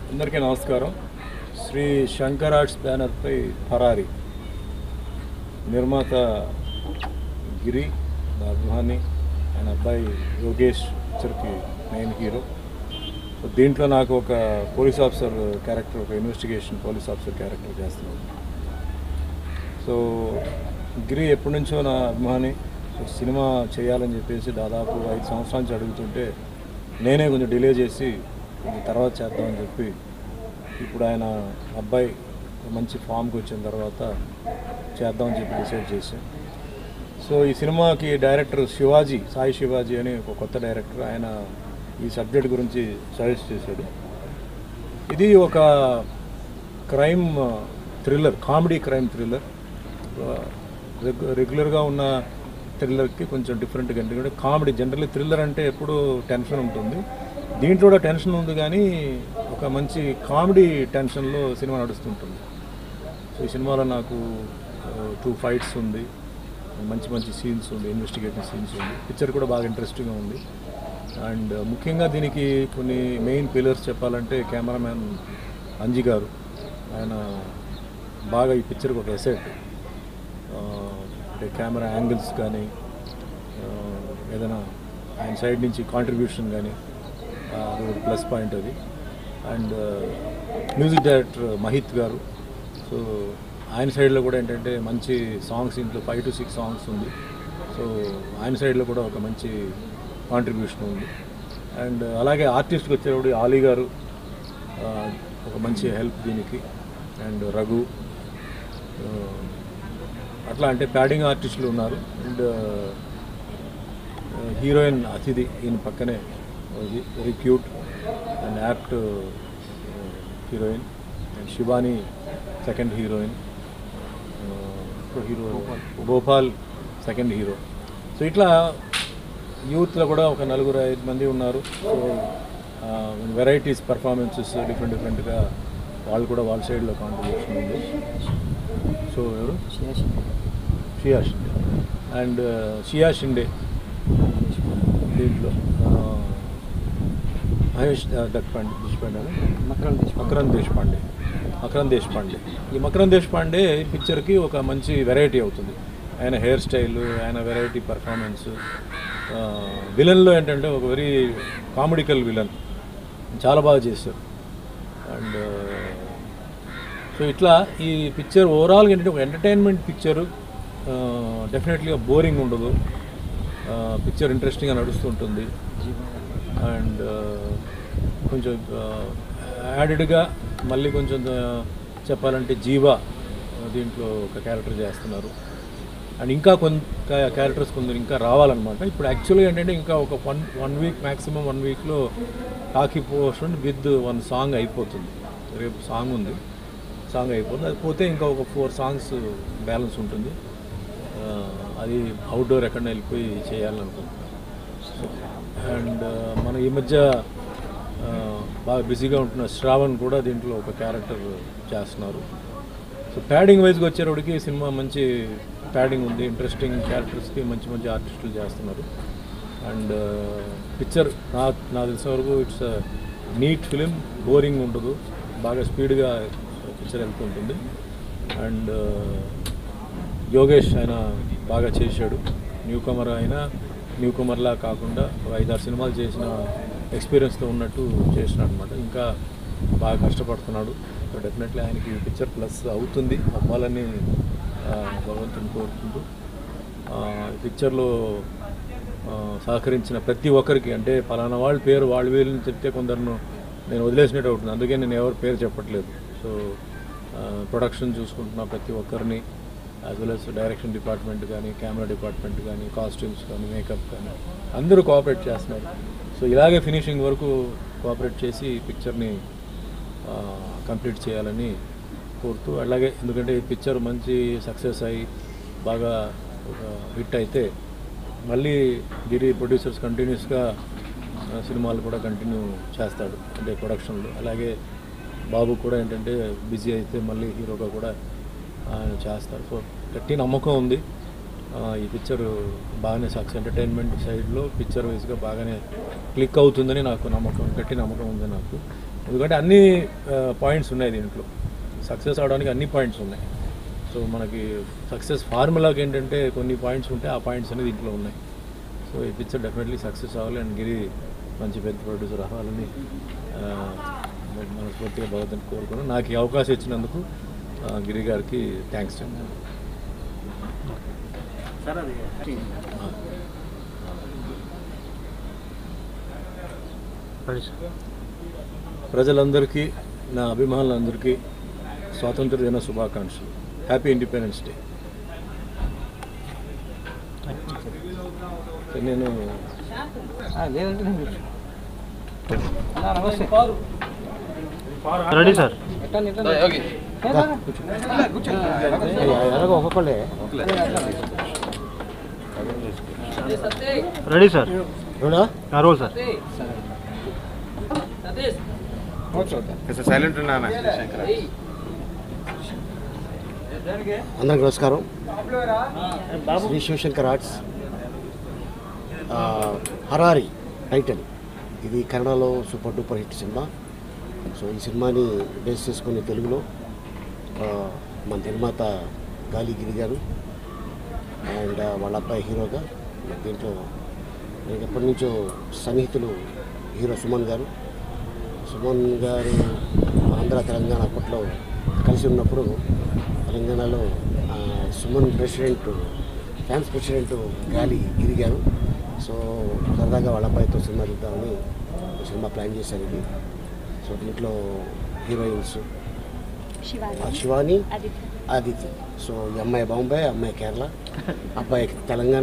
అందరికీ నమస్కారం శ్రీ శంకర్ ఆర్ట్స్ బ్యానర్పై ఫరారి నిర్మాత గిరి నా అభిమాని ఆయన అబ్బాయి యోగేష్ పిక్చర్కి మెయిన్ హీరో సో దీంట్లో నాకు ఒక పోలీస్ ఆఫీసర్ క్యారెక్టర్ ఒక ఇన్వెస్టిగేషన్ పోలీస్ ఆఫీసర్ క్యారెక్టర్ చేస్తున్నాను సో గిరి ఎప్పటి నుంచో నా అభిమాని సో సినిమా చేయాలని చెప్పేసి దాదాపు ఐదు సంవత్సరాల నుంచి అడుగుతుంటే నేనే కొంచెం డిలే చేసి కొంచెం తర్వాత చేద్దామని చెప్పి ఇప్పుడు ఆయన అబ్బాయి మంచి ఫామ్కి వచ్చిన తర్వాత చేద్దామని చెప్పి డిసైడ్ చేశాం సో ఈ సినిమాకి డైరెక్టర్ శివాజీ సాయి శివాజీ అని ఒక కొత్త డైరెక్టర్ ఆయన ఈ సబ్జెక్ట్ గురించి సజెస్ట్ చేశాడు ఇది ఒక crime thriller comedy crime thriller రెగ్యులర్గా ఉన్న థ్రిల్లర్కి కొంచెం డిఫరెంట్గా ఎందుకంటే కామెడీ జనరల్లీ థ్రిల్లర్ అంటే ఎప్పుడు టెన్షన్ ఉంటుంది దీంట్లో కూడా టెన్షన్ ఉంది కానీ ఒక మంచి కామెడీ టెన్షన్లో సినిమా నడుస్తుంటుంది సో ఈ సినిమాలో నాకు టూ ఫైట్స్ ఉంది మంచి మంచి సీన్స్ ఉంది ఇన్వెస్టిగేటివ్ సీన్స్ ఉంది పిక్చర్ కూడా బాగా ఇంట్రెస్టింగ్గా ఉంది అండ్ ముఖ్యంగా దీనికి కొన్ని మెయిన్ పిల్లర్స్ చెప్పాలంటే కెమెరామ్యాన్ అంజి గారు ఆయన బాగా ఈ పిక్చర్కి ఒక ఎసెట్ అంటే కెమెరా యాంగిల్స్ కానీ ఆ, ఏదైనా ఆయన సైడ్ నుంచి కాంట్రిబ్యూషన్ కానీ అది ఒక ప్లస్ పాయింట్ అది and music director Mahith garu so ఆయన సైడ్లో కూడా ఏంటంటే మంచి సాంగ్స్ ఇంట్లో ఫైవ్ టు సిక్స్ సాంగ్స్ ఉంది సో ఆయన సైడ్లో కూడా ఒక మంచి కాంట్రిబ్యూషన్ ఉంది అండ్ అలాగే ఆర్టిస్ట్కి వచ్చేటప్పుడు ఆలీ గారు ఆ, ఒక మంచి హెల్ప్ దీనికి అండ్ రఘు ఆ, అట్లా అంటే ప్యాడింగ్ ఆర్టిస్టులు ఉన్నారు అండ్ హీరోయిన్ అతిథి ఈయన పక్కనే very cute and apt heroine and Shivani second heroine hero Bhopal second hero so ఇట్లా యూత్లో కూడా ఒక నలుగురు ఐదు మంది ఉన్నారు సో వెరైటీస్ పర్ఫార్మెన్సెస్ డిఫరెంట్ డిఫరెంట్గా వాళ్ళు కూడా వాళ్ళ సైడ్లో కాంట్రిబ్యూషన్ ఉంది సో ఎవరు షియా షిండే అండ్ షియా షిండే దీంట్లో ఆ, మహేష్ దక్పాండే దేశపాండే మకరం దేశపాండే మకరం దేశపాండే ఈ మకరం దేశపాండే పిక్చర్కి ఒక మంచి వెరైటీ అవుతుంది ఆయన హెయిర్ స్టైల్ ఆయన వెరైటీ పర్ఫార్మెన్స్ విలన్లో ఏంటంటే ఒక వెరీ కామెడికల్ విలన్ చాలా బాగా చేశారు అండ్ సో ఇట్లా ఈ పిక్చర్ ఓవరాల్గా ఏంటంటే ఒక ఎంటర్టైన్మెంట్ పిక్చరు డెఫినెట్లీగా బోరింగ్ ఉండదు పిక్చర్ ఇంట్రెస్టింగ్గా నడుస్తుంటుంది అండ్ కొంచెం యాడెడ్గా మళ్ళీ కొంచెం ఆ, చెప్పాలంటే జీవా ఆ, దీంట్లో ఒక క్యారెక్టర్ చేస్తున్నారు అండ్ ఇంకా కొంత క్యారెక్టర్స్ కొందరు ఇంకా రావాలన్నమాట ఇప్పుడు యాక్చువల్గా ఏంటంటే ఇంకా ఒక one one week maximum one వీక్లో talkie portion with one song అయిపోతుంది రేపు సాంగ్ ఉంది సాంగ్ అయిపోతుంది అది పోతే ఇంకా ఒక ఫోర్ సాంగ్స్ బ్యాలెన్స్ ఉంటుంది ఆ, అది అవుట్డోర్ ఎక్కడైనా వెళ్ళిపోయి చేయాలనుకుంటున్నాను అండ్ మన ఈ మధ్య ఆ, బాగా బిజీగా ఉంటున్న శ్రావణ్ కూడా దీంట్లో ఒక క్యారెక్టర్ చేస్తున్నారు సో ప్యాడింగ్ వైజ్గా వచ్చేటప్పటికి సినిమా మంచి ప్యాడింగ్ ఉంది ఇంట్రెస్టింగ్ క్యారెక్టర్స్కి మంచి మంచి ఆర్టిస్టులు చేస్తున్నారు అండ్ పిక్చర్ నా నాకు తెలిసిన వరకు ఇట్స్ నీట్ ఫిలిం బోరింగ్ ఉండదు బాగా స్పీడ్గా పిక్చర్ వెళ్తుంటుంది అండ్ యోగేష్ ఆయన బాగా చేశాడు న్యూ కమర్ అయినా న్యూ కమర్లా కాకుండా ఒక ఐదారు సినిమాలు చేసిన ఎక్స్పీరియన్స్తో ఉన్నట్టు చేసినాడు అనమాట ఇంకా బాగా కష్టపడుతున్నాడు సో డెఫినెట్లీ ఆయనకి పిక్చర్ ప్లస్ అవుతుంది అవ్వాలని ఆ, భగవంతుని కోరుకుంటూ ఆ, ఈ పిక్చర్లో ఆ, సహకరించిన ప్రతి ఒక్కరికి అంటే పలానా వాళ్ళ పేరు వాళ్ళ వీళ్ళని చెప్తే కొందరు నేను వదిలేసినట్టు అవుతుంది అందుకే నేను ఎవరి పేరు చెప్పట్లేదు సో ప్రొడక్షన్ చూసుకుంటున్న ప్రతి ఒక్కరిని as well as direction department కానీ కెమెరా డిపార్ట్మెంట్ కానీ కాస్ట్యూమ్స్ కానీ మేకప్ కానీ అందరూ కోఆపరేట్ చేస్తున్నారు సో ఇలాగే ఫినిషింగ్ వరకు కోఆపరేట్ చేసి ఈ పిక్చర్ని కంప్లీట్ చేయాలని కోరుతూ అలాగే ఎందుకంటే ఈ పిక్చర్ మంచి సక్సెస్ అయ్యి బాగా ఒక హిట్ అయితే మళ్ళీ గిరి ప్రొడ్యూసర్స్ కంటిన్యూస్గా సినిమాలు కూడా కంటిన్యూ చేస్తాడు అంటే ప్రొడక్షన్లో అలాగే బాబు కూడా ఏంటంటే బిజీ అయితే మళ్ళీ హీరోగా కూడా ఆయన చేస్తారు సో గట్టి నమ్మకం ఉంది ఆ, ఈ పిక్చర్ బాగానే సక్సెస్ ఎంటర్టైన్మెంట్ సైడ్లో పిక్చర్ వైజ్గా బాగానే క్లిక్ అవుతుందని నాకు నమ్మకం గట్టి నమ్మకం ఉంది నాకు ఎందుకంటే అన్ని పాయింట్స్ ఉన్నాయి దీంట్లో సక్సెస్ అవడానికి అన్ని పాయింట్స్ ఉన్నాయి సో మనకి సక్సెస్ ఫార్ములాకి ఏంటంటే కొన్ని పాయింట్స్ ఉంటే ఆ పాయింట్స్ అనేది దీంట్లో ఉన్నాయి సో ఈ పిక్చర్ డెఫినెట్లీ సక్సెస్ అవ్వాలి అండ్ గిరి మంచి పెద్ద ప్రొడ్యూసర్ అవ్వాలని ఆ, మనస్ఫూర్తిగా భగవద్ని కోరుకున్నాను నాకు ఈ అవకాశం ఇచ్చినందుకు ఆ, గిరి గారికి థ్యాంక్స్ చెప్తాను రెడీ సార్ ప్రజలందరికీ నా అభిమానులందరికీ స్వాతంత్ర దిన శుభాకాంక్షలు హ్యాపీ ఇండిపెండెన్స్ డే నేను లేదంటే నేను కూర్చో. అన్నా, నమస్తే రెడీ సార్ ఎట్టండి, ఎట్టండి. ఏ, రా, రా. ఇలా కూర్చో. ఎలాగో ఒక్కొక్కళ్ళే రెడీ సార్ అవునా ఆ రోల్ సార్ కూర్చో. సైలెంట్ ఉన్నానా అందరికి నమస్కారం శ్రీ శివశంకర్ ఆర్ట్స్ ఆ, హరారి టైటిల్ ఇది కన్నడలో సూపర్ డూపర్ హిట్ సినిమా సో ఈ సినిమాని బేస్ చేసుకుని తెలుగులో ఆ, మన నిర్మాత గాలిగిరి గారు అండ్ వాళ్ళ అబ్బాయి హీరోగా దీంట్లో నాకు ఎప్పటి నుంచో సన్నిహితులు హీరో సుమన్ గారు సుమన్ గారు ఆంధ్ర తెలంగాణ అప్పట్లో కలిసి ఉన్నప్పుడు తెలంగాణలో ఆ, సుమన్ ప్రెసిడెంట్ ఫ్యాన్స్ ప్రెసిడెంట్ గాలి గిరి గారు సో సరదాగా వాళ్ళ అబ్బాయితో సినిమా తీద్దామని సినిమా ప్లాన్ చేశారు ఇది సో దీంట్లో హీరోయిన్స్ శివాని ఆ శివాని ఆదిత్య ఆదిత్య సో ఈ అమ్మాయి బాంబే అమ్మాయి కేరళ అబ్బాయి తెలంగాణ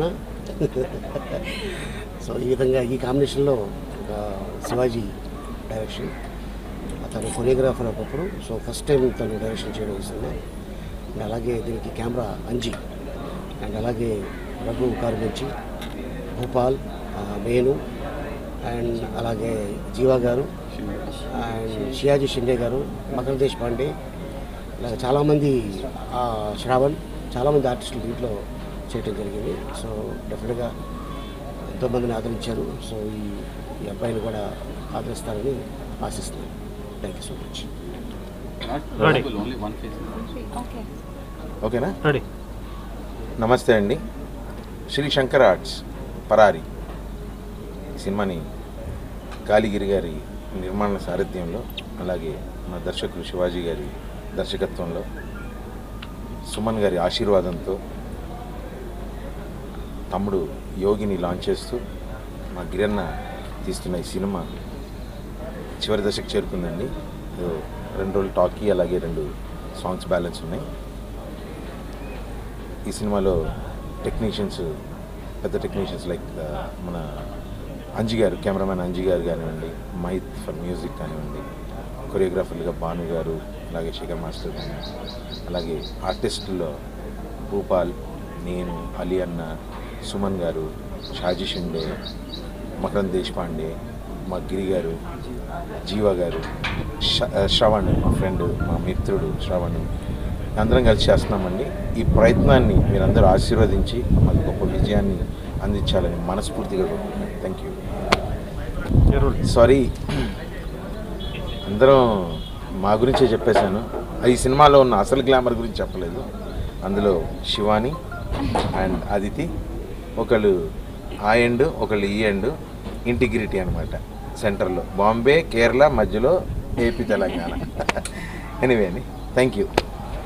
సో ఈ విధంగా ఈ కాంబినేషన్లో ఒక శివాజీ డైరెక్షన్ అతను కొరియోగ్రాఫర్ ఒకప్పుడు సో ఫస్ట్ టైం తను డైరెక్షన్ చేయడం వస్తున్నా అండ్ అలాగే దీనికి కెమెరా అంజి అండ్ అలాగే రఘు కార్మించి భూపాల్ ఆ, మేను అండ్ అలాగే జీవా గారు అండ్ షియాజీ షిండే గారు మకర్ దేశ్ పాండే ఇలాగ చాలామంది ఆ, శ్రావణ్ చాలామంది ఆర్టిస్టులు దీంట్లో చేయటం జరిగింది సో డెఫినెట్గా ఎంతోమందిని ఆదరించారు సో ఈ ఈ అబ్బాయిని కూడా ఆదరిస్తారని ఆశిస్తున్నాను thank you so much ready okay ఓకేనా రెడీ నమస్తే అండి శ్రీ శంకర్ ఆర్ట్స్ పరారి ఈ సినిమాని కాళిగిరి గారి నిర్మాణ సారథ్యంలో అలాగే మా దర్శకులు శివాజీ గారి దర్శకత్వంలో సుమన్ గారి ఆశీర్వాదంతో తమ్ముడు యోగిని లాంచ్ చేస్తూ మా గిరన్న తీస్తున్న ఈ సినిమా చివరి దశకు చేరుకుందండి ఏదో రెండు రోజులు టాకీ అలాగే రెండు సాంగ్స్ బ్యాలెన్స్ ఉన్నాయి ఈ సినిమాలో టెక్నీషియన్స్ పెద్ద టెక్నీషియన్స్ లైక్ మన అంజి గారు కెమెరామ్యాన్ అంజి గారు కానివ్వండి మైత్ ఫర్ మ్యూజిక్ కానివ్వండి కొరియోగ్రాఫర్లుగా భాను గారు అలాగే శేఖర్ మాస్టర్ కానీ అలాగే ఆర్టిస్టుల్లో భూపాల్ నేను అలీ అన్న సుమన్ గారు షాజీ షిండే మకరం దేశపాండే మా గిరి గారు జీవా గారు శ- శ్రవణ్ మా ఫ్రెండ్ మా మిత్రుడు శ్రవణ్ అందరం కలిసి చేస్తున్నామండి ఈ ప్రయత్నాన్ని మీరందరూ ఆశీర్వదించి మాకు గొప్ప విజయాన్ని అందించాలని మనస్ఫూర్తిగా కోరుకుంటున్నాను thank you a role sorry అందరం మా గురించే చెప్పేశాను ఈ సినిమాలో ఉన్న అసలు గ్లామర్ గురించి చెప్పలేదు అందులో శివాని అండ్ అదితి ఒకళ్ళు ఆ ఎండ్ ఒకళ్ళు ఈ ఎండ్ ఇంటిగ్రిటీ అనమాట సెంటర్లో బాంబే కేరళ మధ్యలో ఏపీ తెలంగాణ ఎనీవే అండి థ్యాంక్ యూ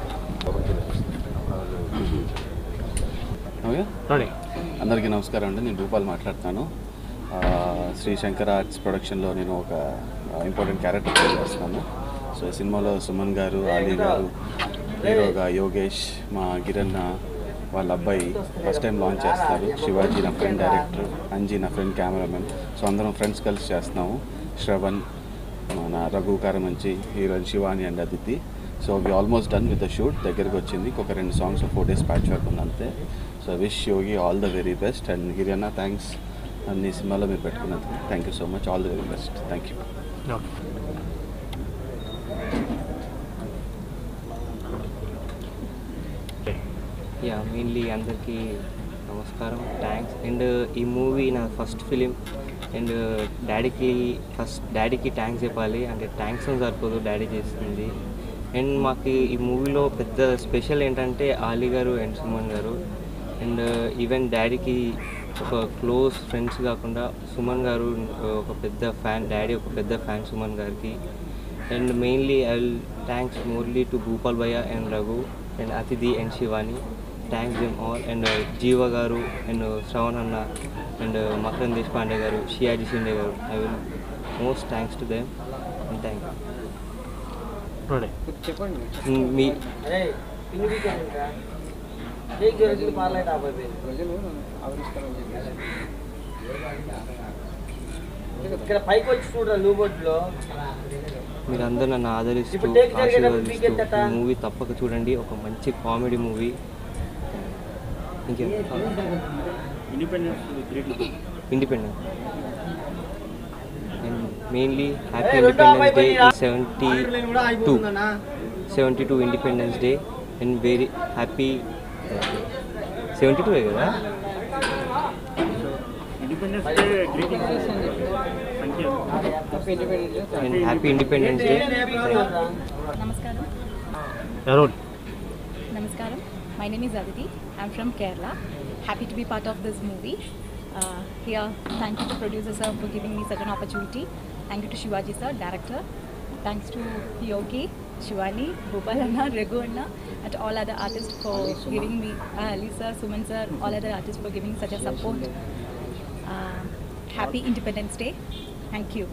ఓకే రెడీ అందరికీ నమస్కారం అండి నేను భూపాల్ మాట్లాడుతాను ఆ, శ్రీ శంకర్ ఆర్ట్స్ ప్రొడక్షన్లో నేను ఒక ఇంపార్టెంట్ క్యారెక్టర్ ప్లే చేస్తున్నాను సో ఈ సినిమాలో సుమన్ గారు ఆలీ గారు హీరోగా యోగేష్ మా గిరన్న వాళ్ళ అబ్బాయి ఫస్ట్ టైం లాంచ్ చేస్తున్నారు శివాజీ నా ఫ్రెండ్ డైరెక్టర్ అంజీ నా ఫ్రెండ్ కెమెరామెన్ సో అందరం ఫ్రెండ్స్ కలిసి చేస్తున్నాము శ్రవణ్ మన Raghu Karamanchi heroine Shivani and Aditi so we almost done with the shoot దగ్గరికి వచ్చింది ఒక రెండు songs four days patch work ఉంది అంతే so wish Yogi all the very best and గిరియన్న థ్యాంక్స్ నన్ను ఈ సినిమాలో మీరు పెట్టుకున్నందుకు thank you so much all the very best thank you okay ya mainly అందరికీ నమస్కారం థ్యాంక్స్ అండ్ ఈ మూవీ నా ఫస్ట్ ఫిలిం అండ్ డాడీకి ఫస్ట్ డాడీకి థ్యాంక్స్ చెప్పాలి అంటే థ్యాంక్స్ అని సరిపోదు డాడీ చేస్తుంది అండ్ మాకు ఈ మూవీలో పెద్ద స్పెషల్ ఏంటంటే ఆలీ గారు అండ్ సుమన్ గారు అండ్ ఈవెన్ డాడీకి ఒక క్లోజ్ ఫ్రెండ్స్ కాకుండా సుమన్ గారు ఒక పెద్ద ఫ్యాన్ డాడీ ఒక పెద్ద fan Suman garu and mainly I will thanks morely to Bhupal bhaiya and Raghu and Athithi and Shivani thanks them all and Jeeva garu and Shravan అన్న అండ్ మకరం దేశపాండే గారు Shiyaji Shinde garu I will most thanks to them and thank ready చెప్పండి యూ మీ ప్రజలు ఆవరిస్తారని చెప్పేసి ఇక్కడ పైకి వచ్చి చూడరా లూబోట్లో మీరందరూ నన్ను ఆదరిస్తూ ఇప్పుడు take జరిగేటప్పుడు ఆశీర్వదిస్తూ పీకెత్తట. ఈ మూవీ తప్పక చూడండి ఒక మంచి కామెడీ మూవీ ఇంకేం independent and mainly happy independence day seventy two seventy two independence day and very happy seventy two కదా and happy independence day Namaskaram. Role Namaskaram. My name is Aditi. I'm from Kerala. Happy to be part of this movie. Uh, here, thank you to producer sir for giving me such an opportunity. Thank you to Shivaji sir, director. Thanks to Yogi, Shivani, Gopal Anna, Raghu Anna, and all other artists for giving me, uh, Ali sir, Suman sir, all other artists for giving such a support. Uh, happy Independence Day. Thank you.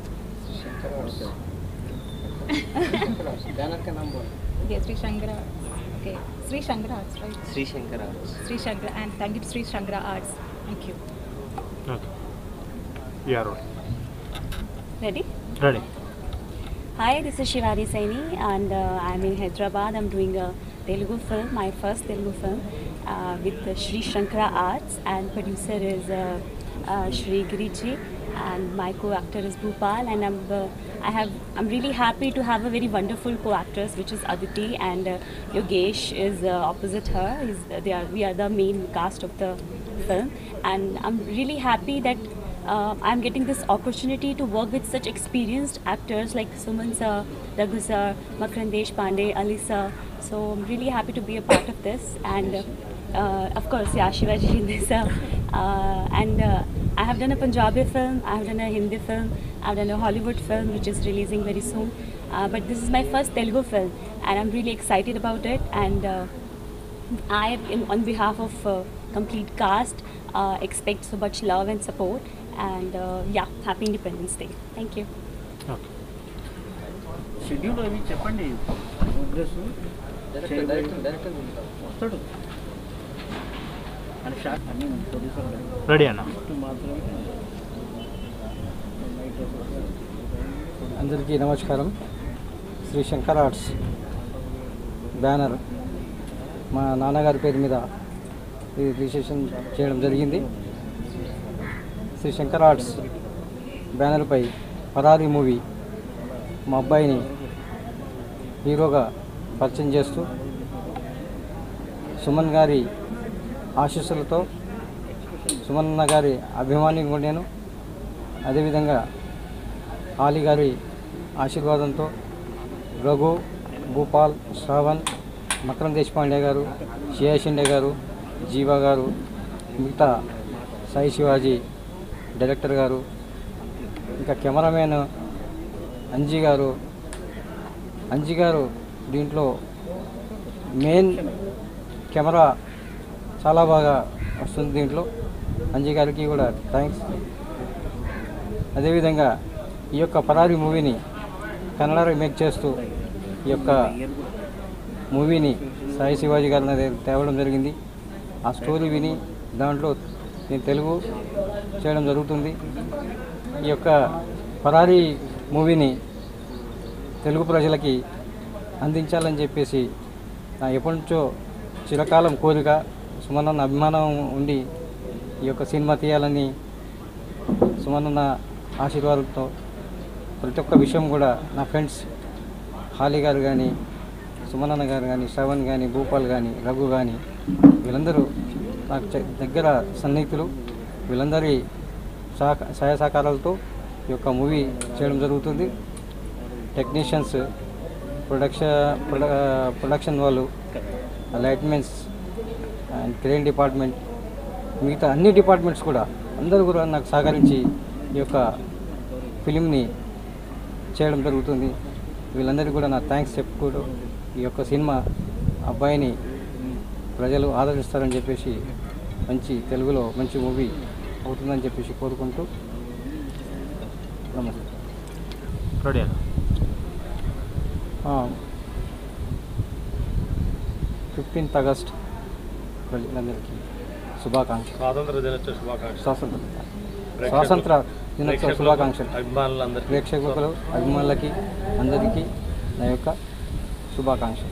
Banner కా నామ్ బోల్ Yes, Sri Shankara. Okay, Sri Shankara Arts, right? Sri Shankara Sri Shankara, and thank you to Sri Shankara Arts. Thank you. Okay yeah roll Ready? Ready Hi, this is Shivani Saini, and uh, I'm in Hyderabad. I'm doing a Telugu film, my first Telugu film, uh, with the Sri Shankara Arts, and producer is uh, uh, Shri Giriji, and my co-actor is Bhupal, and I'm uh, I have I'm really happy to have a very wonderful co-actress, which is Aditi, and uh, Yogesh is uh, opposite her. He's, they are we are the main cast of the film, and I'm really happy that uh, I'm getting this opportunity to work with such experienced actors like Suman sir, Raghu sir, Makrandesh Pandey, Ali sir. So I'm really happy to be a part of this. And uh, uh, of course, yeah, Shivaji Shinde sir. Uh, and uh, I have done a Punjabi film, I have done a Hindi film, I've done a Hollywood film which is releasing very soon. Uh, but this is my first Telugu film, and I'm really excited about it. And uh, I, in, on behalf of uh, complete cast, uh, expect so much love and support. And uh, yeah, happy Independence Day. Thank you. Okay schedule అవి చెప్పండి progress director director director వస్తాడు అని short అన్ని producer ready అన్న మాత్రమే అందరికీ నమస్కారం Shri Shankar arts banner మా నాన్నగారి పేరు మీద ఇది రిజిస్ట్రేషన్ చేయడం జరిగింది శ్రీ శంకర్ ఆర్ట్స్ బ్యానర్పై పరారీ మూవీ మా అబ్బాయిని హీరోగా పరిచయం చేస్తూ సుమన్ గారి ఆశీస్సులతో సుమన్న గారి అభిమానిగా నేను అదేవిధంగా ఆలి గారి ఆశీర్వాదంతో రఘు భూపాల్ శ్రావణ్ మకరం దేశపాండే గారు షియా షిండే గారు జీవా గారు మిగతా సాయి శివాజీ డైరెక్టర్ గారు ఇంకా కెమెరామెన్ అంజీ గారు అంజీ గారు దీంట్లో మెయిన్ కెమెరా చాలా బాగా వస్తుంది దీంట్లో అంజీ గారికి కూడా థ్యాంక్స్ అదేవిధంగా ఈ యొక్క పరారీ మూవీని కన్నడ రీమేక్ చేస్తూ ఈ యొక్క మూవీని సాయి శివాజీ గారి దగ్గర తేవడం జరిగింది ఆ స్టోరీ విని దాంట్లో నేను తెలుగు చేయడం జరుగుతుంది ఈ యొక్క పరారీ మూవీని తెలుగు ప్రజలకి అందించాలని చెప్పేసి నా ఎప్పటి నుంచో చిరకాలం కోరిక సుమనన్న అభిమానం ఉండి ఈ యొక్క సినిమా తీయాలని సుమనన్న ఆశీర్వాదంతో ప్రతి ఒక్క విషయం కూడా నా ఫ్రెండ్స్ హాలి గారు కానీ సుమనన్న గారు కానీ శ్రవణ్ కానీ భూపాల్ కానీ రఘు కానీ వీళ్ళందరూ నాకు చె- దగ్గర సన్నిహితులు వీళ్ళందరి సహక సహాయ సహకారాలతో ఈ యొక్క మూవీ చేయడం జరుగుతుంది టెక్నీషియన్స్ ప్రొడక్షన్ ప్రొడ ప్రొడక్షన్ వాళ్ళు లైట్మెన్స్ అండ్ క్రెయిన్ డిపార్ట్మెంట్ మిగతా అన్ని డిపార్ట్మెంట్స్ కూడా అందరూ కూడా నాకు సహకరించి ఈ యొక్క ఫిలింని చేయడం జరుగుతుంది వీళ్ళందరికీ కూడా నా థ్యాంక్స్ చెప్పుకుంటూ ఈ యొక్క సినిమా అబ్బాయిని ప్రజలు ఆదరిస్తారని చెప్పేసి మంచి తెలుగులో మంచి మూవీ అవుతుందని చెప్పేసి కోరుకుంటూ నమస్తే రెడీ అన్న ఫిఫ్టీన్త్ ఆగస్ట్ ప్రజలందరికీ శుభాకాంక్షలు స్వాతంత్ర దినోత్సవ శుభాకాంక్షలు స్వాతంత్ర స్వాతంత్ర దినోత్సవ శుభాకాంక్షలు అభిమానులందరికీ ప్రేక్షకులు అభిమానులకి అందరికీ నా యొక్క శుభాకాంక్షలు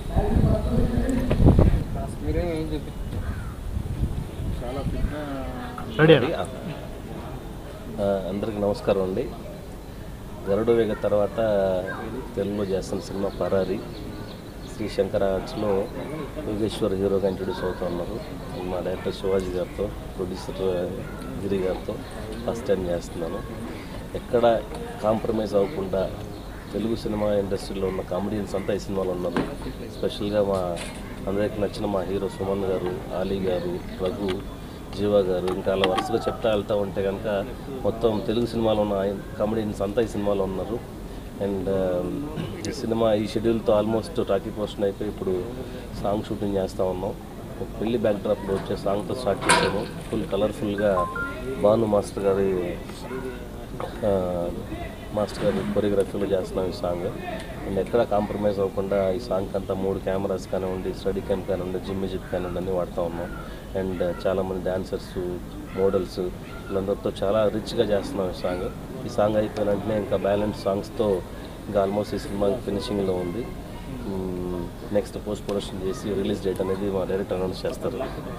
మీరేం ఏం చెప్పి చాలా పెద్ద రెడీ అన్న ఆ, అందరికీ నమస్కారం అండి గరుడు వేగ తర్వాత తెలుగులో చేస్తున్న సినిమా పరారి శ్రీ శంకర ఆర్ట్స్లో యోగేశ్వర్ హీరోగా ఇంట్రొడ్యూస్ అవుతూ ఉన్నారు మా డైరెక్టర్ శివాజీ గారితో ప్రొడ్యూసర్ గిరి గారితో ఫస్ట్ టైం చేస్తున్నాను ఎక్కడ కాంప్రమైజ్ అవ్వకుండా తెలుగు సినిమా ఇండస్ట్రీలో ఉన్న కామెడియన్స్ అంతా ఈ సినిమాలో ఉన్నారు స్పెషల్గా మా అందరికి నచ్చిన మా హీరో సుమన్ గారు ఆలీ గారు రఘు జీవా గారు ఇంకా అలా వరుసగా చెప్తా వెళ్తా ఉంటే కనుక మొత్తం తెలుగు సినిమాలో ఉన్న కామెడియన్స్ అంతా ఈ సినిమాలో ఉన్నారు అండ్ ఈ సినిమా ఈ షెడ్యూల్తో ఆల్మోస్ట్ టాకీ పోర్షన్ అయిపోయి ఇప్పుడు సాంగ్ షూటింగ్ చేస్తూ ఉన్నాం ఒక పెళ్లి బ్యాక్డ్రాప్లో వచ్చే సాంగ్తో స్టార్ట్ చేసాము ఫుల్ కలర్ఫుల్గా భాను మాస్టర్ గారి ఆ, మాస్టర్ గారి కొరియోగ్రఫీలో చేస్తున్నాం ఈ సాంగ్ అండ్ ఎక్కడ కాంప్రమైజ్ అవ్వకుండా ఈ సాంగ్ అంతా మూడు కెమెరాస్ కానివ్వండి స్టడీ క్యామ్ కానివ్వండి జిమ్ మ్యూజిక్ కానివ్వండి అన్నీ వాడుతూ ఉన్నాం అండ్ చాలామంది డాన్సర్స్ మోడల్స్ వీళ్ళందరితో చాలా రిచ్గా చేస్తున్నాం ఈ సాంగ్ ఈ సాంగ్ అయిపోయిన వెంటనే ఇంకా బ్యాలెన్స్ సాంగ్స్తో ఇంకా ఆల్మోస్ట్ ఈ సినిమా ఫినిషింగ్లో ఉంది నెక్స్ట్ పోస్ట్ ప్రొడక్షన్ చేసి రిలీజ్ డేట్ అనేది మా డైరెక్టర్ అనౌన్స్ చేస్తారు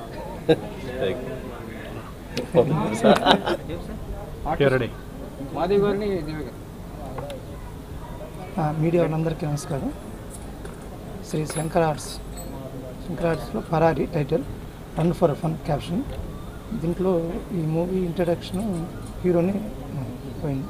యూ రెడీ మాధవ్ గారిని దేవి గారు ఆ, మీడియా వాళ్ళందరికీ నమస్కారం శ్రీ శంకర ఆర్ట్స్ శంకర ఆర్ట్స్లో Farari title run for fun caption దీంట్లో ఈ మూవీ ఇంట్రడక్షన్ హీరోని ఆ, పోయింది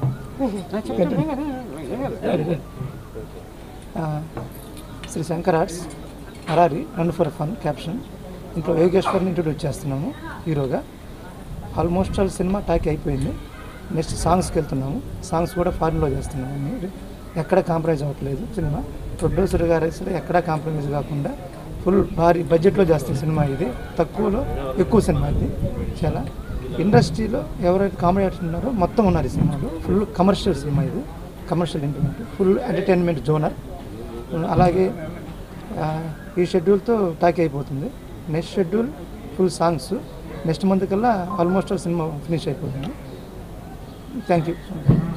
ఆ, Sri Shankar arts Farari run for fun caption ఇంట్లో యోగేశ్వర్ని ఇంట్రొడ్యూస్ చేస్తున్నాము హీరోగా ఆల్మోస్ట్ ఆల్ సినిమా టాక్ అయిపోయింది నెక్స్ట్ సాంగ్స్కి వెళ్తున్నాము సాంగ్స్ కూడా ఫారిన్లో చేస్తున్నాము మీరు ఎక్కడ కాంప్రమైజ్ అవ్వట్లేదు సినిమా ప్రొడ్యూసర్ గారు అసలు ఎక్కడా కాంప్రమైజ్ కాకుండా ఫుల్ భారీ బడ్జెట్లో చేస్తున్న సినిమా ఇది తక్కువలో ఎక్కువ సినిమా ఇది చాలా ఇండస్ట్రీలో ఎవరైతే కామెడీ ఆర్టిస్ట్ ఉన్నారో మొత్తం ఉన్నారు ఈ సినిమాలో ఫుల్ కమర్షియల్ సినిమా ఇది commercial implement full entertainment genre అలాగే ఆ, ఈ షెడ్యూల్తో టాక్ అయిపోతుంది next schedule full songs next month కల్లా ఆల్మోస్ట్ ఆల్ సినిమా ఫినిష్ అయిపోతుంది థ్యాంక్ యూ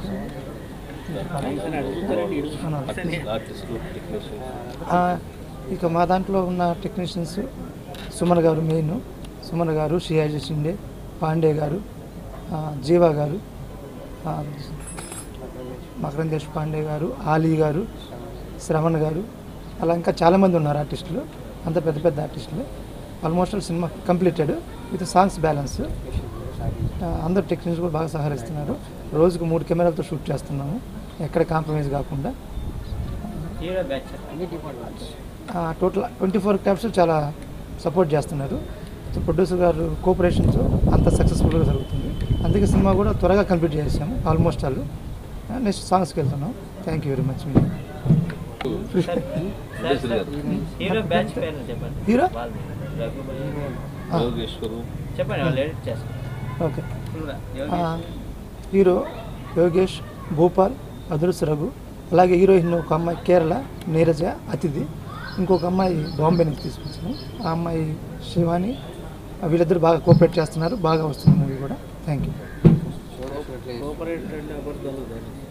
ఇక మా దాంట్లో ఉన్న టెక్నీషియన్స్ సుమన్ గారు మెయిన్ సుమన్ గారు షియాజీ షిండే పాండే గారు ఆ, జీవా గారు ఆ, మకరం దేశ్ పాండే గారు ఆలీ గారు శ్రవణ్ గారు అలా ఇంకా చాలామంది ఉన్నారు ఆర్టిస్టులు అంత పెద్ద పెద్ద ఆర్టిస్టులు almost all cinema completed with songs balance అందరు టెక్నీషియన్స్ కూడా బాగా సహకరిస్తున్నారు రోజుకు మూడు కెమెరాలతో షూట్ చేస్తున్నాము ఎక్కడ కాంప్రమైజ్ కాకుండా హీరో బ్యాచ్ అన్ని departments total twenty four cabs చాలా సపోర్ట్ చేస్తున్నారు సో ప్రొడ్యూసర్ గారు కోఆపరేషన్తో అంత సక్సెస్ఫుల్గా జరుగుతుంది అందుకే సినిమా కూడా త్వరగా కంప్లీట్ చేసాము ఆల్మోస్ట్ ఆల్ నెక్స్ట్ సాంగ్స్కి వెళ్తున్నాం థ్యాంక్ యూ వెరీ మచ్ మీరు హీరో బ్యాచ్ పేరు చెప్పండి హీరో వాళ్ళది. రఘుపతి. ఆ, చెప్పండి వాళ్ళు ఎడిట్ చేస్తారు ఓకే ఫుల్గా ఆ, హీరో యోగేష్ భూపాల్ అదృశ్ రఘు అలాగే హీరోయిన్ ఒక అమ్మాయి కేరళ నీరజ అతిథి ఇంకొక అమ్మాయి బాంబే నుంచి తీసుకొచ్చాము ఆ అమ్మాయి శివాని ఆ వీళ్ళిద్దరు బాగా కోఆపరేట్ చేస్తున్నారు బాగా వస్తుంది మూవీ కూడా థ్యాంక్ యూ కోఆపరేటర్ అంటే అబద్ధాలు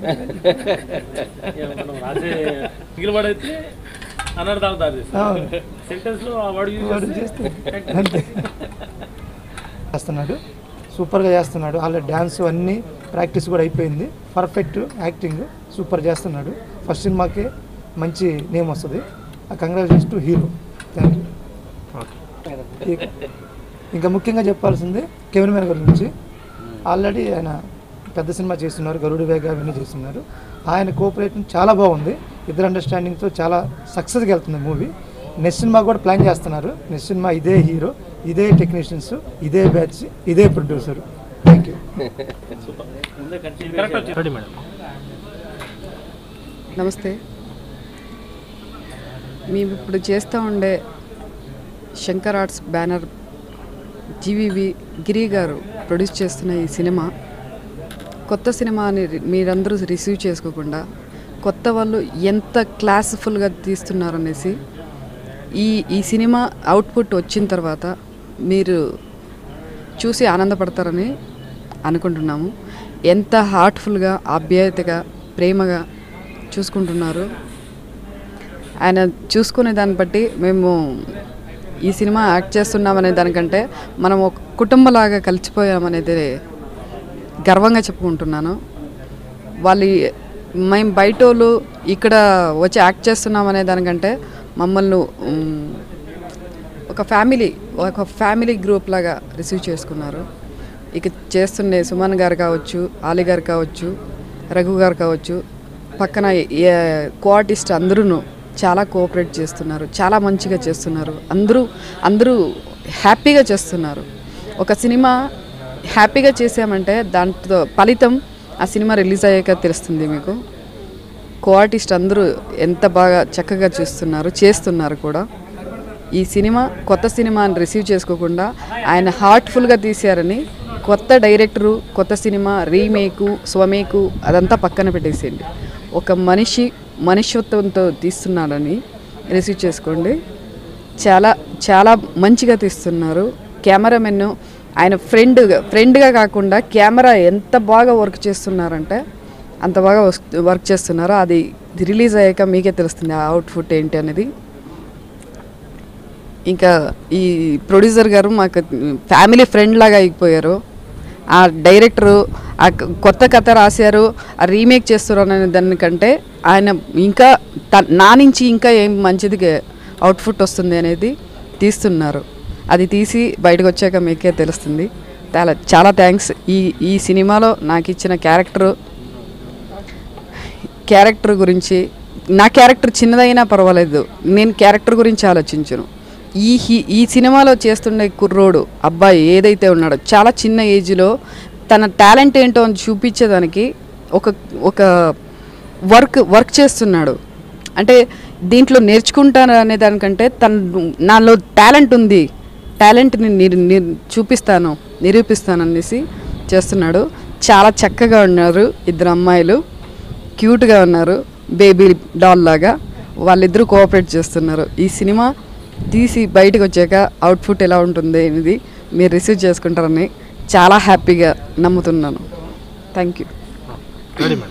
మనం రాసే మిగిలిన వాడైతే అనర్థాలు దారి అవును. సెంటెన్స్ లో ఆ వాడు యూజ్ వాడు చేస్తే చేస్తే అంతే చేస్తున్నాడు సూపర్గా చేస్తున్నాడు ఆల్రెడీ డ్యాన్స్ అన్నీ ప్రాక్టీస్ కూడా అయిపోయింది పర్ఫెక్ట్ యాక్టింగ్ సూపర్ చేస్తున్నాడు ఫస్ట్ సినిమాకే మంచి నేమ్ వస్తుంది ఆ congratulation to hero thank you ఇంకా ముఖ్యంగా చెప్పాల్సింది కెమెరామెన్ గారి గురించి ఆల్రెడీ ఆయన పెద్ద సినిమా చేస్తున్నారు గరుడు వేగ అవన్నీ చేస్తున్నారు ఆయన కోఆపరేషన్ చాలా బాగుంది ఇద్దరు అండర్స్టాండింగ్తో చాలా సక్సెస్గా వెళ్తుంది మూవీ నెక్స్ట్ సినిమా కూడా ప్లాన్ చేస్తున్నారు నెక్స్ట్ సినిమా ఇదే హీరో ఇదే టెక్నీషియన్స్ ఇదే బ్యాచ్ ఇదే producer thank you ready madam నమస్తే మేము ఇప్పుడు చేస్తూ ఉండే Shankar arts banner GVV Giri garu produce చేస్తున్న ఈ సినిమా కొత్త సినిమాని రి- మీరందరూ రిసీవ్ చేసుకోకుండా కొత్త వాళ్ళు ఎంత క్లాస్ఫుల్గా తీస్తున్నారనేసి ఈ ఈ సినిమా అవుట్పుట్ వచ్చిన తర్వాత మీరు చూసి ఆనందపడతారని అనుకుంటున్నాము ఎంత హార్ట్ఫుల్గా ఆప్యాయతగా ప్రేమగా చూసుకుంటున్నారు ఆయన చూసుకునే దాన్ని బట్టి మేము ఈ సినిమా యాక్ట్ చేస్తున్నామనే దానికంటే మనం ఒక కుటుంబలాగా కలిసిపోయామనేది గర్వంగా చెప్పుకుంటున్నాను వాళ్ళు మేము బయట వాళ్ళు ఇక్కడ వచ్చి యాక్ట్ చేస్తున్నామనే దానికంటే మమ్మల్ని ఉమ్, ఒక ఫ్యామిలీ ఒక ఫ్యామిలీ గ్రూప్ లాగా రిసీవ్ చేసుకున్నారు ఇక చేస్తుండే సుమన్ గారు కావచ్చు ఆలి గారు కావచ్చు రఘు గారు కావచ్చు పక్కన కోఆర్టిస్ట్ అందరూ చాలా కోఆపరేట్ చేస్తున్నారు చాలా మంచిగా చేస్తున్నారు అందరూ అందరూ హ్యాపీగా చేస్తున్నారు ఒక సినిమా హ్యాపీగా చేసామంటే దాంట్లో ఫలితం ఆ సినిమా రిలీజ్ అయ్యాక తెలుస్తుంది మీకు కోఆర్టిస్ట్ అందరూ ఎంత బాగా చక్కగా చూస్తున్నారు చేస్తున్నారు కూడా ఈ సినిమా కొత్త సినిమాని రిసీవ్ చేసుకోకుండా ఆయన హార్ట్ఫుల్గా తీశారని కొత్త డైరెక్టరు కొత్త సినిమా రీమేకు స్వమేకు అదంతా పక్కన పెట్టేసేయండి ఒక మనిషి మనుష్యత్వంతో తీస్తున్నాడని రిసీవ్ చేసుకోండి చాలా చాలా మంచిగా తీస్తున్నారు కెమెరామెన్ ఆయన ఫ్రెండ్ ఫ్రెండ్గా కాకుండా కెమెరా ఎంత బాగా వర్క్ చేస్తున్నారంటే అంత బాగా వస్- వర్క్ చేస్తున్నారు అది రిలీజ్ అయ్యాక మీకే తెలుస్తుంది ఆ అవుట్ఫుట్ ఏంటి అనేది ఇంకా ఈ ప్రొడ్యూసర్ గారు మాకు ఫ్యామిలీ ఫ్రెండ్ లాగా అయిపోయారు ఆ డైరెక్టరు ఆ క- కొత్త కథ రాశారు ఆ రీమేక్ చేస్తున్నారు అనే దానికంటే ఆయన ఇంకా త- నా నుంచి ఇంకా ఏం మంచిది అవుట్పుట్ వస్తుంది అనేది తీస్తున్నారు అది తీసి బయటకు వచ్చాక మీకే తెలుస్తుంది చాలా చాలా థ్యాంక్స్ ఈ ఈ సినిమాలో నాకు ఇచ్చిన క్యారెక్టరు క్యారెక్టర్ గురించి నా క్యారెక్టర్ చిన్నదైనా పర్వాలేదు నేను క్యారెక్టర్ గురించి ఆలోచించను ఈ హీ ఈ సినిమాలో చేస్తుండే కుర్రోడు అబ్బాయి ఏదైతే ఉన్నాడో చాలా చిన్న ఏజ్లో తన టాలెంట్ ఏంటో అని చూపించేదానికి ఒక ఒక వర్క్ వర్క్ చేస్తున్నాడు అంటే దీంట్లో నేర్చుకుంటాను అనే దానికంటే తన నాలో టాలెంట్ ఉంది టాలెంట్ని నిర్ నిర్ చూపిస్తాను నిరూపిస్తాను అనేసి చేస్తున్నాడు చాలా చక్కగా ఉన్నారు ఇద్దరు అమ్మాయిలు క్యూట్గా ఉన్నారు బేబీ డాల్ లాగా వాళ్ళిద్దరూ కోఆపరేట్ చేస్తున్నారు ఈ సినిమా తీసి బయటకు వచ్చాక అవుట్పుట్ ఎలా ఉంటుంది అనేది మీరు రిసీవ్ చేసుకుంటారని చాలా హ్యాపీగా నమ్ముతున్నాను thank you ready madam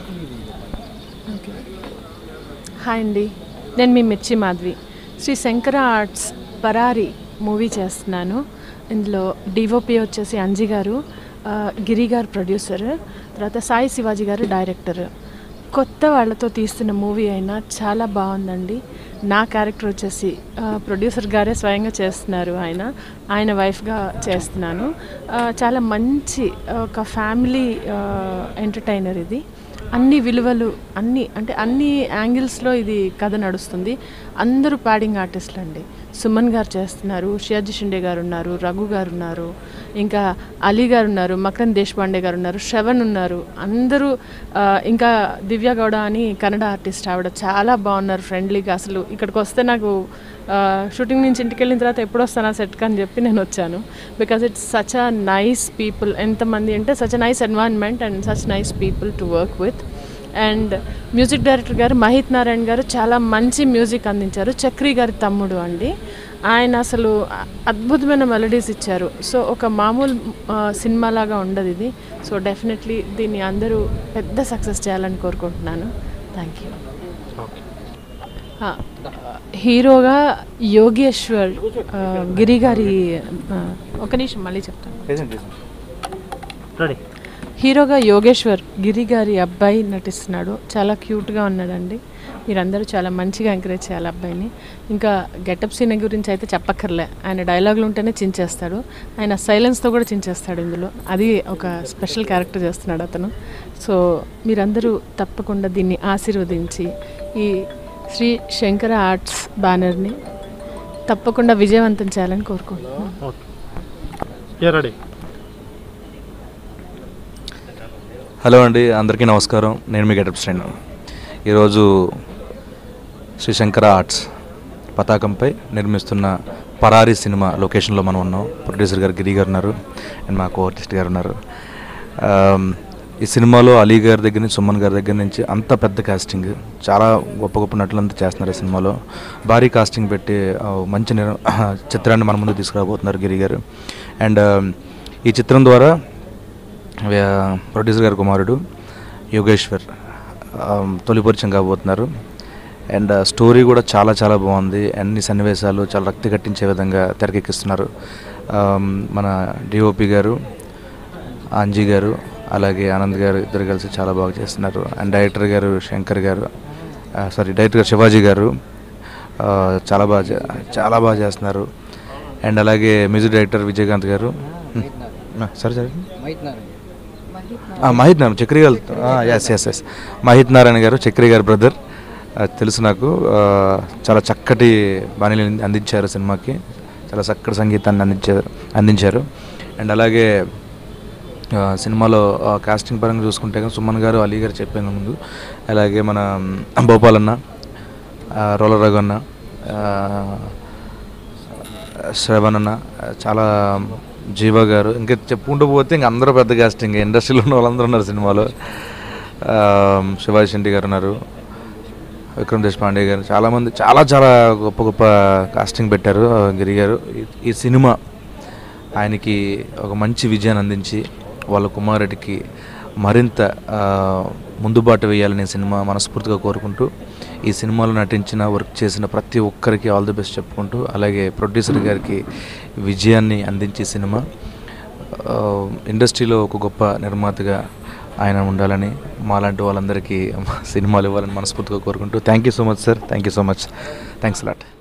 hi అండి నేను మీ మిర్చి మాధవి శ్రీ శంకర ఆర్ట్స్ పరారి మూవీ చేస్తున్నాను ఇందులో డిఓపి వచ్చేసి అంజి గారు ఆ, గిరి గారు ప్రొడ్యూసర్ తర్వాత సాయి శివాజీ గారు డైరెక్టర్ కొత్త వాళ్ళతో తీస్తున్న మూవీ అయినా చాలా బాగుందండి నా క్యారెక్టర్ వచ్చేసి ఆ, ప్రొడ్యూసర్ గారే స్వయంగా చేస్తున్నారు ఆయన ఆయన వైఫ్గా చేస్తున్నాను ఆ, చాలా మంచి ఒక ఫ్యామిలీ ఎంటర్టైనర్ ఇది అన్ని విలువలు అన్ని అంటే అన్ని యాంగిల్స్లో ఇది కథ నడుస్తుంది అందరూ ప్యాడింగ్ ఆర్టిస్టులు అండి సుమన్ గారు చేస్తున్నారు షియాజీ షిండే గారు ఉన్నారు రఘు గారు ఉన్నారు ఇంకా అలీ గారు ఉన్నారు మకన్ దేశపాండే గారు ఉన్నారు శ్రవణ్ ఉన్నారు అందరూ ఆ, ఇంకా దివ్య గౌడ అని కన్నడ ఆర్టిస్ట్ ఆవిడ చాలా బాగున్నారు ఫ్రెండ్లీగా అసలు ఇక్కడికి వస్తే నాకు ఆ, షూటింగ్ నుంచి ఇంటికి వెళ్ళిన తర్వాత ఎప్పుడు వస్తానా సెట్కి అని చెప్పి నేను వచ్చాను because it's such a nice people ఎంతమంది అంటే such a nice environment and such nice people to work with and music director garu Mahith Narayan గారు చాలా మంచి మ్యూజిక్ అందించారు చక్రి గారి తమ్ముడు అండి ఆయన అసలు అ- అద్భుతమైన మెలడీస్ ఇచ్చారు సో ఒక మామూలు ఆ, సినిమాలాగా ఉండదు ఇది సో డెఫినెట్లీ దీన్ని అందరూ పెద్ద సక్సెస్ చేయాలని కోరుకుంటున్నాను థ్యాంక్ యూ ఆ, హీరోగా యోగేశ్వర్ ఆ, గిరి గారి ఆ, ఒక నిమిషం మళ్ళీ చెప్తాను రెడీ హీరోగా యోగేశ్వర్ గిరి గారి అబ్బాయి నటిస్తున్నాడు చాలా క్యూట్గా ఉన్నాడండి మీరందరూ చాలా మంచిగా ఎంకరేజ్ చేయాలి అబ్బాయిని ఇంకా గెటప్ సీన్ గురించి అయితే చెప్పక్కర్లే ఆయన డైలాగులు ఉంటేనే చించేస్తాడు ఆయన సైలెన్స్తో కూడా చించేస్తాడు ఇందులో అది ఒక స్పెషల్ క్యారెక్టర్ చేస్తున్నాడు అతను సో మీరందరూ తప్పకుండా దీన్ని ఆశీర్వదించి ఈ శ్రీ శంకర ఆర్ట్స్ బ్యానర్ని తప్పకుండా విజయవంతం చేయాలని కోరుకుంటున్నాను ఓకే యా రెడీ హలో అండి అందరికీ నమస్కారం నేను మీ గెటప్ శ్రేణు ఈరోజు శ్రీ శంకర ఆర్ట్స్ పతాకంపై నిర్మిస్తున్న పరారి సినిమా లొకేషన్లో మనం ఉన్నాం ప్రొడ్యూసర్ గారు గిరి గారు ఉన్నారు అండ్ మా కో ఆర్టిస్ట్ గారు ఉన్నారు ఆమ్, ఈ సినిమాలో అలీ గారి దగ్గర నుంచి సుమన్ గారి దగ్గర నుంచి అంత పెద్ద కాస్టింగ్ చాలా గొప్ప గొప్ప నటులంతా చేస్తున్నారు ఈ సినిమాలో భారీ కాస్టింగ్ పెట్టి ఆ, మంచి నిర్ చిత్రాన్ని మన ముందు తీసుకురాబోతున్నారు గిరి గారు అండ్ ఈ చిత్రం ద్వారా వ్య- ప్రొడ్యూసర్ గారి కుమారుడు యోగేశ్వర్ ఆమ్, తొలి పరిచయం కాబోతున్నారు అండ్ స్టోరీ కూడా చాలా చాలా బాగుంది అన్ని సన్నివేశాలు చాలా రక్తి కట్టించే విధంగా తెరకెక్కిస్తున్నారు ఆమ్, మన డిఓపి గారు అంజీ గారు అలాగే ఆనంద్ గారు ఇద్దరు కలిసి చాలా బాగా చేస్తున్నారు అండ్ డైరెక్టర్ గారు శంకర్ గారు సారీ డైరెక్టర్ గారు శివాజీ గారు ఆ, చాలా బాగా చే- చాలా బాగా చేస్తున్నారు అండ్ అలాగే మ్యూజిక్ డైరెక్టర్ విజయకాంత్ గారు సరే సరే ఆ, Mahith Narayan Chakri garu yes yes yes Mahith Narayan garu Chakri గారి బ్రదర్ తెలుసు నాకు ఆ, చాలా చక్కటి బాణీలు అందించారు సినిమాకి చాలా చక్కటి సంగీతాన్ని అందించారు అందించారు అండ్ అలాగే ఆ, సినిమాలో ఆ, కాస్టింగ్ పరంగా చూసుకుంటే కనుక సుమన్ గారు అలీ గారు చెప్పిన ముందు అలాగే మన మ్, భోపాల్ అన్న ఆ, రోలర్ రఘు అన్న ఆ, శ్రవణ్ అన్న చాలా జీవ గారు ఇంకా చెప్పుకుంటూ పోతే ఇంక అందరూ పెద్ద కాస్టింగ్ ఇండస్ట్రీలో ఉన్న వాళ్ళందరూ ఉన్నారు సినిమాలో ఆ, శివాజీ శెట్టి గారు ఉన్నారు విక్రమ్ దేశపాండే గారు చాలామంది చాలా చాలా గొప్ప గొప్ప కాస్టింగ్ పెట్టారు ఆ, గిరి గారు ఈ- ఈ సినిమా ఆయనకి ఒక మంచి విజయాన్ని అందించి వాళ్ళ కుమారుడికి మరింత ఆ, ముందుబాటు వేయాలని ఈ సినిమా మనస్ఫూర్తిగా కోరుకుంటూ ఈ సినిమాలో నటించిన వర్క్ చేసిన ప్రతి ఒక్కరికి ఆల్ ది బెస్ట్ చెప్పుకుంటూ అలాగే ప్రొడ్యూసర్ గారికి విజయాన్ని అందించే సినిమా ఆ, ఇండస్ట్రీలో ఒక గొప్ప నిర్మాతగా ఆయన ఉండాలని మాలాంటి వాళ్ళందరికీ సినిమాలు ఇవ్వాలని మనస్ఫూర్తిగా కోరుకుంటూ thank you so much sir thank you so much thanks lot